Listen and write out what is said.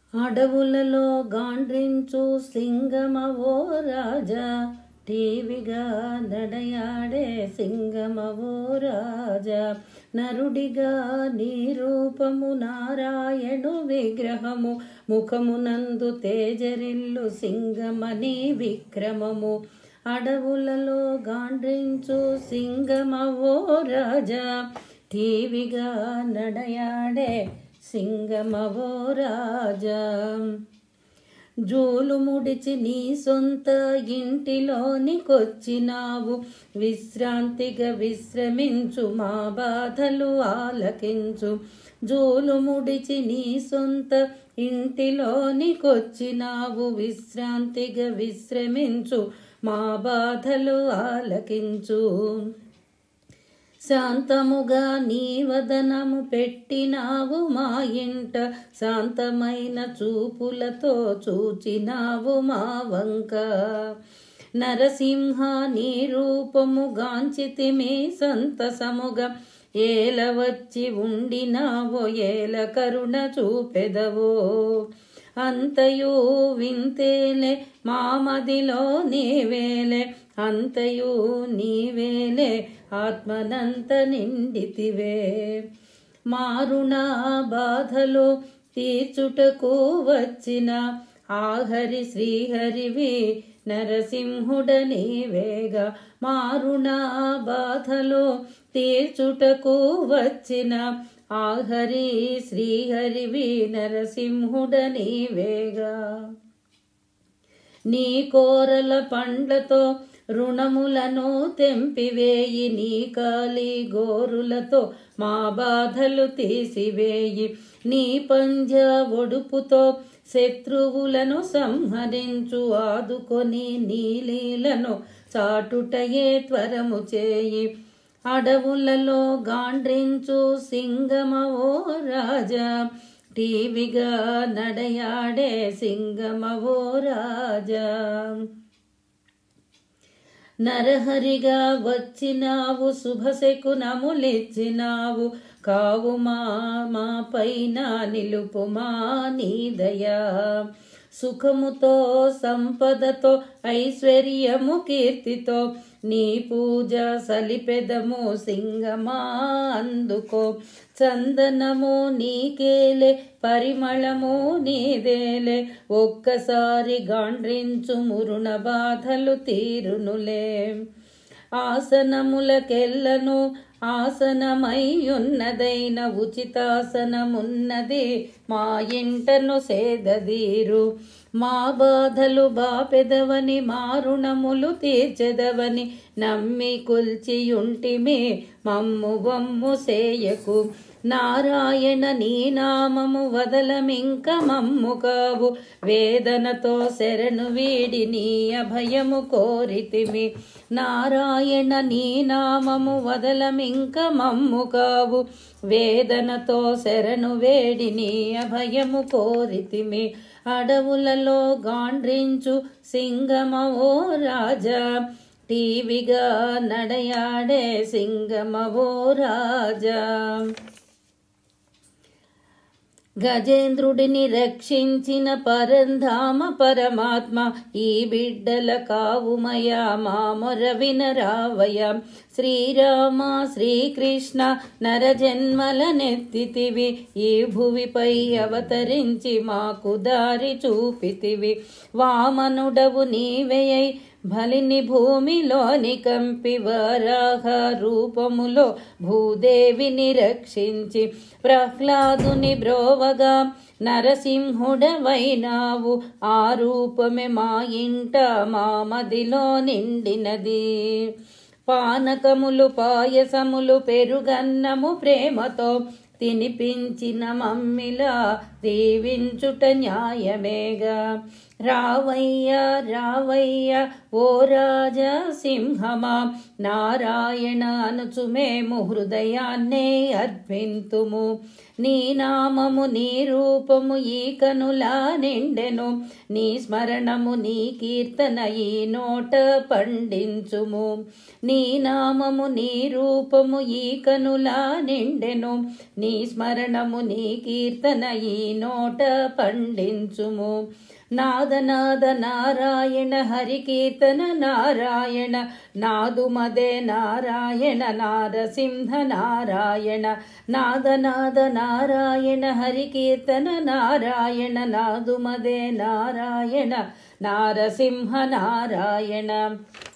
అడవులలో గాండ్రించు సింగమవో రాజా టీవిగా నడయాడే సింగమవో రాజా నరుడిగా నీ రూపము నారాయణు విగ్రహము ముఖమునందు తేజరిల్లు సింగమని విక్రమము అడవులలో గాండ్రించు సింగమవో రాజా టీవిగా నడయాడే సింగమవో రాజా జూలు ముడిచి నీ సొంత ఇంటిలోనికొచ్చినావు విశ్రాంతిగా విశ్రమించు మా బాధలు ఆలకించు జూలు ముడిచి నీ సొంత ఇంటిలోనికొచ్చినావు విశ్రాంతిగా విశ్రమించు మా బాధలు ఆలకించు శాంతముగా నీ వదనము పెట్టినావు మా ఇంట శాంతమైన చూపులతో చూచినావు మా వంక నరసింహ నీ రూపము గాంచితిమి సంతసముగా ఏల వచ్చి ఉండినావో ఏల కరుణ చూపెదవో అంతయు వింతేలే మామదిలో నీవేలే అంతయు నీవేలే ఆత్మనంత నిండితివే మారుణ బాధలు తీర్చుటకు వచ్చిన ఆహరి శ్రీహరివి నరసింహుడని వేగ మారుణ బాధలు తీర్చుటకు వచ్చిన ఆహరి శ్రీహరివి నరసింహుడని వేగా నీ కోరల పండ్లతో రుణములను తెంపివేయి నీ కాలి గోరులతో మా బాధలు తీసివేయి నీ పంజ ఒడుపుతో శత్రువులను సంహరించు ఆదుకొని నీలీలను చాటుటయే త్వరము చేయి అడవులలో గాండ్రించు సింగమవో రాజా టీవిగా నడయాడే సింగమవో రాజా నరహరిగా వచ్చినావు శుభశకునములిచ్చినావు కావు మా మా పైన నిలుపుమా నీ దయా సుఖముతో సంపదతో ఐశ్వర్యము కీర్తితో నీ పూజ సలిపెదము సింగమా అందుకో చందనము నీకేలే పరిమళము నీదేలే ఒక్కసారి గాండ్రించు మురుణ బాధలు తీరునులే ఆసనములకెల్లను ఆసనమయ్యున్నదైన ఉచితాసనమున్నది మా ఇంటను సేదదీరు మా బాధలు బాపెదవని మా రుణములు తీర్చెదవని నమ్మి కొల్చియుంటిమే మమ్ము వమ్ము సేయకు నారాయణ నీ నామము వదలమింక మమ్ము కావు వేదనతో శరణు వీడి నీ అభయము కోరితిమి నారాయణ నీ నామము వదలమింక మమ్ము కావు వేదనతో శరణు వేడి నీ అభయము కోరితిమి అడవులలో గాండ్రించు సింగమవో రాజా టీవిగా నడయాడే సింగమవో రాజా గజేంద్రుడిని రక్షించిన పరంధామ పరమాత్మ ఈ బిడ్డల కావుమయ మామొర వినరావయ శ్రీరామ శ్రీకృష్ణ నరజన్మల నెత్తితివి ఈ భువిపై అవతరించి మాకు దారి చూపితివి వామనుడవు నీవెయై బలిని భూమిలోని కంపి వరాహ రూపములో భూదేవిని రక్షించి ప్రహ్లాదుని బ్రోవగా నరసింహుడవైనావు ఆ రూపమే మా ఇంట మా మదిలో నిండినది పానకములు పాయసములు పెరుగన్నము ప్రేమతో తినిపించిన మమ్మిలా దీవించుట న్యాయమేగా రావయ్య రావయ్య ఓ రాజా సింహమా నారాయణ అనుచు మేము హృదయాన్నే అర్పింతుము నీ నామము నీ రూపము ఈ కనులా నిండెను నీ స్మరణము నీ కీర్తన ఈ నోట పండించుము నీ నామము నీ రూపము ఈ కనులా నిండెను నీ స్మరణము నీ కీర్తన ఈ నోట పండించుము నాదనాద నారాయణ హరి కీర్తన నారాయణ నాదుమదే నారాయణ నారసింహ నారాయణ నాదనాద నారాయణ హరి కీర్తన నారాయణ నాదుమదే నారాయణ నారసింహ నారాయణ